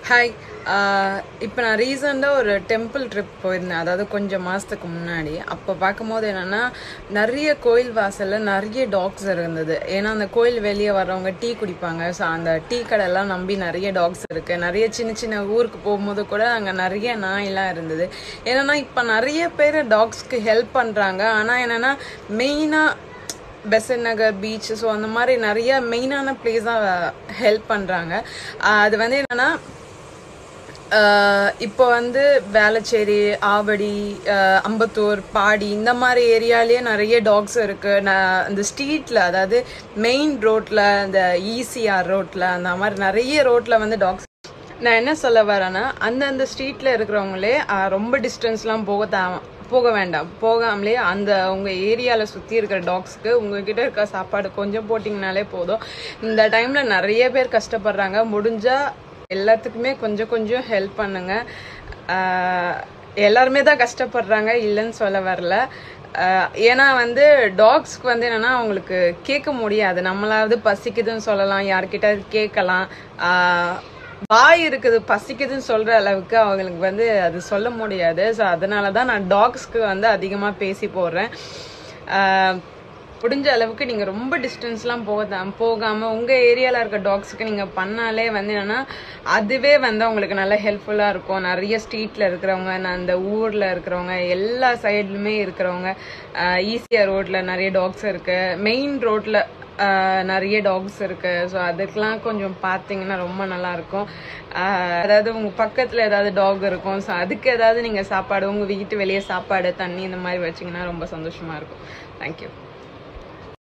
hi இப்போ நான் ரீசெண்டாக ஒரு டெம்பிள் ட்ரிப் போயிருந்தேன் அதாவது கொஞ்சம் மாதத்துக்கு முன்னாடி அப்போ பார்க்கும்போது என்னென்னா நிறைய கோயில் வாசலில் நிறைய டாக்ஸ் இருந்தது ஏன்னா அந்த கோயில் வெளியே வர்றவங்க டீ குடிப்பாங்க ஸோ அந்த டீ கடையெல்லாம் நம்பி நிறைய டாக்ஸ் இருக்குது நிறைய சின்ன சின்ன ஊருக்கு போகும்போது கூட அங்கே நிறைய நாயெல்லாம் இருந்தது என்னென்னா இப்போ நிறைய பேர் டாக்ஸ்க்கு ஹெல்ப் பண்ணுறாங்க ஆனால் என்னென்னா மெயினாக பெசன் நகர் பீச் ஸோ அந்த மாதிரி நிறைய மெயினான பிளேஸாக ஹெல்ப் பண்ணுறாங்க அது வந்து என்னென்னா இப்போ வந்து வேளச்சேரி ஆவடி ஆஹ் அம்பத்தூர் பாடி இந்த மாதிரி ஏரியாலேயே நிறைய டாக்ஸ் இருக்கு நான் இந்த ஸ்ட்ரீட்ல அதாவது மெயின் ரோட்ல இந்த இசிஆர் ரோட்ல அந்த மாதிரி நிறைய ரோட்ல வந்து டாக்ஸ் நான் என்ன சொல்ல வரேன்னா அந்தந்த ஸ்ட்ரீட்ல இருக்கிறவங்களே ஆஹ் ரொம்ப டிஸ்டன்ஸ்லாம் போக தேவை போக வேண்டாம் போகாமலே அந்த உங்க ஏரியால சுத்தி இருக்கிற டாக்ஸ்க்கு உங்ககிட்ட இருக்க சாப்பாடு கொஞ்சம் போட்டிங்கனாலே போதும் இந்த டைம்ல நிறைய பேர் கஷ்டப்படுறாங்க முடிஞ்சா எல்லாத்துக்குமே கொஞ்சம் கொஞ்சம் ஹெல்ப் பண்ணுங்க ஆஹ் எல்லாருமே தான் கஷ்டப்படுறாங்க இல்லைன்னு சொல்ல வரல ஆஹ் ஏன்னா வந்து டாக்ஸ்க்கு வந்து என்னன்னா அவங்களுக்கு கேட்க முடியாது நம்மளாவது பசிக்குதுன்னு சொல்லலாம் யார்கிட்ட கேட்கலாம் ஆஹ் வாய் இருக்குது பசிக்குதுன்னு சொல்ற அளவுக்கு அவங்களுக்கு வந்து அது சொல்ல முடியாது ஸோ அதனால தான் நான் டாக்ஸ்க்கு வந்து அதிகமாக பேசி போடுறேன் ஆஹ் முடிஞ்ச அளவுக்கு நீங்க ரொம்ப டிஸ்டன்ஸ்லாம் போக போகாம உங்க ஏரியால இருக்க டாக்ஸ்க்கு நீங்க பண்ணாலே வந்து என்னன்னா அதுவே வந்து உங்களுக்கு நல்ல ஹெல்ப்ஃபுல்லா இருக்கும் நிறைய ஸ்ட்ரீட்ல இருக்கிறவங்க நான் அந்த ஊர்ல இருக்கிறவங்க எல்லா சைட்லுமே இருக்கிறவங்க ஈஸியா ரோட்ல நிறைய டாக்ஸ் இருக்கு மெயின் ரோட்ல நிறைய டாக்ஸ் இருக்கு ஸோ அதுக்கெல்லாம் கொஞ்சம் பார்த்தீங்கன்னா ரொம்ப நல்லா இருக்கும் ஆஹ் அதாவது உங்க பக்கத்துல ஏதாவது டாக் இருக்கும் ஸோ அதுக்கு ஏதாவது நீங்க சாப்பாடு உங்க வீட்டு வெளியே சாப்பாடு தண்ணி இந்த மாதிரி வச்சீங்கன்னா ரொம்ப சந்தோஷமா இருக்கும் தேங்க்யூ